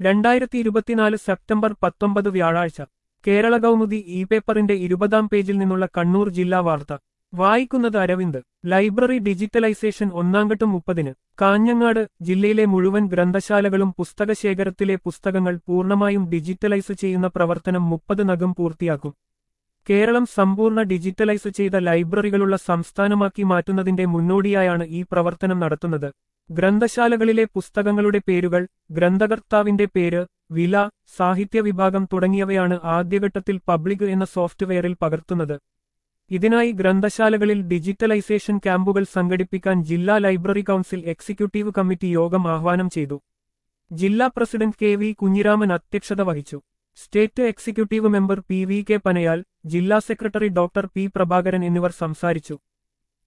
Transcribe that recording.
രണ്ടായിരത്തി ഇരുപത്തിനാല് സെപ്റ്റംബർ പത്തൊമ്പത് വ്യാഴാഴ്ച കേരള കൗമുദി ഇ പേപ്പറിന്റെ ഇരുപതാം പേജിൽ നിന്നുള്ള കണ്ണൂർ ജില്ലാ വാർത്ത വായിക്കുന്നത് അരവിന്ദ് ലൈബ്രറി ഡിജിറ്റലൈസേഷൻ ഒന്നാംഘട്ടം മുപ്പതിന് കാഞ്ഞങ്ങാട് ജില്ലയിലെ മുഴുവൻ ഗ്രന്ഥശാലകളും പുസ്തകശേഖരത്തിലെ പുസ്തകങ്ങൾ പൂർണ്ണമായും ഡിജിറ്റലൈസ് ചെയ്യുന്ന പ്രവർത്തനം മുപ്പത് നകം പൂർത്തിയാക്കും കേരളം സമ്പൂർണ്ണ ഡിജിറ്റലൈസ് ചെയ്ത ലൈബ്രറികളുള്ള സംസ്ഥാനമാക്കി മാറ്റുന്നതിന്റെ മുന്നോടിയായാണ് ഈ പ്രവർത്തനം നടത്തുന്നത് ഗ്രന്ഥശാലകളിലെ പുസ്തകങ്ങളുടെ പേരുകൾ ഗ്രന്ഥകർത്താവിന്റെ പേര് വില സാഹിത്യ വിഭാഗം തുടങ്ങിയവയാണ് ആദ്യഘട്ടത്തിൽ പബ്ലിക് എന്ന സോഫ്റ്റ്വെയറിൽ പകർത്തുന്നത് ഇതിനായി ഗ്രന്ഥശാലകളിൽ ഡിജിറ്റലൈസേഷൻ ക്യാമ്പുകൾ സംഘടിപ്പിക്കാൻ ജില്ലാ ലൈബ്രറി കൗൺസിൽ എക്സിക്യൂട്ടീവ് കമ്മിറ്റി യോഗം ആഹ്വാനം ചെയ്തു ജില്ലാ പ്രസിഡന്റ് കെ വി കുഞ്ഞിരാമൻ അധ്യക്ഷത വഹിച്ചു state executive member P V K Panayal ജില്ലാ സെക്രട്ടറി ഡോക്ടർ പി പ്രഭാകരൻ എന്നിവർ സംസാരിച്ചു